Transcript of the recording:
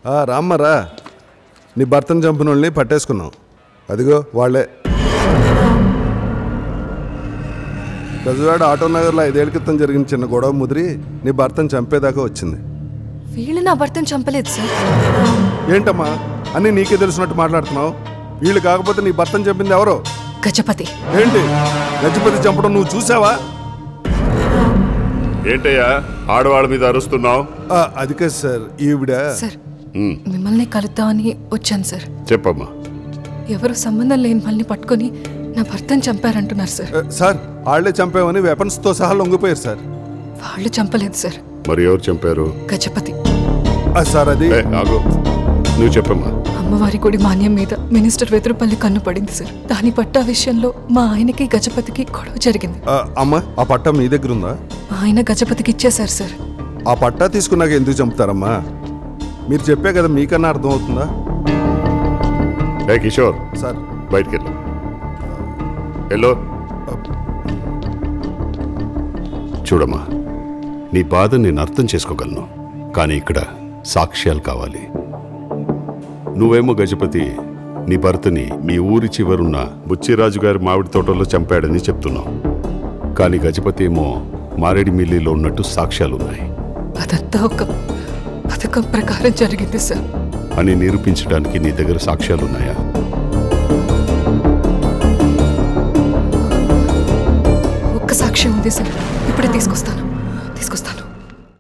ఆ, రామ్మరా నీ భర్తను చంపిన వాళ్ళని పట్టేసుకున్నాం అదిగో వాళ్ళే బెజవాడ ఆటో నగర్లో ఐదేళ్ల క్రితం జరిగిన చిన్న గొడవ ముదిరి నీ భర్తను చంపేదాకా వచ్చింది వీళ్ళు నా భర్తను చంపలేదు సార్ ఏంటమ్మా అన్నీ నీకే తెలిసినట్టు మాట్లాడుతున్నావు వీళ్ళు కాకపోతే నీ భర్తను చంపింది ఎవరో గజపతి ఏంటి గజపతి చంపడం నువ్వు చూసావా ఏంటయ్యా ఆడవాళ్ళ మీద అరుస్తున్నావు ఆ, అది కాదు సార్ ఈవిడ సార్ మిమ్మల్ని కలుద్దామని వచ్చాను సార్ చెప్పమ్మా ఎవరు సంబంధం లేని వాళ్ళని పట్టుకొని నా భర్తను చంపారంటున్నారు సార్ ఆ, సార్ వాళ్ళే చంపామని వెపన్స్తో సహా లొంగిపోయారు సార్ వాళ్ళు చంపలేదు సార్ మరి ఎవరు చంపారు గజపతి ఆ, సార్ అది ఏ, ఆగు నువ్వు చెప్పమ్మా అమ్మవారి గుడి మాన్యం మీద మినిస్టర్ వెదురుపల్లి కన్ను పడింది సార్ దాని పట్టా విషయంలో మా ఆయనకి గజపతికి గొడవ జరిగింది ఆ, అమ్మ ఆ పట్టా మీ దగ్గర ఉందా మా ఆయన గజపతికి ఇచ్చేశారు సార్ ఆ పట్టా తీసుకున్నాక ఎందుకు చంపుతారమ్మా మీరు చెప్పే కదా మీకన్నా అర్థం అవుతుందా ఏ కిషోర్ సార్ బయటికి వెళ్ళు హలో చూడమ్మా నీ బాధ నేను అర్థం చేసుకోగలను కానీ ఇక్కడ సాక్ష్యాలు కావాలి నువ్వేమో గజపతి నీ భర్తని మీ ఊరి చివరున్న బుచ్చిరాజు గారి మామిడి తోటలో చంపాడని చెప్తున్నావు కానీ గజపతి ఏమో మారేడి మిల్లిలో ఉన్నట్టు సాక్ష్యాలున్నాయి అదంతా ఒక పథకం ప్రకారం జరిగింది సార్ అని నిరూపించడానికి నీ దగ్గర సాక్ష్యాలున్నాయా ఒక్క సాక్ష్యం ఉంది సార్ ఇప్పుడే తీసుకొస్తాను తీసుకొస్తాను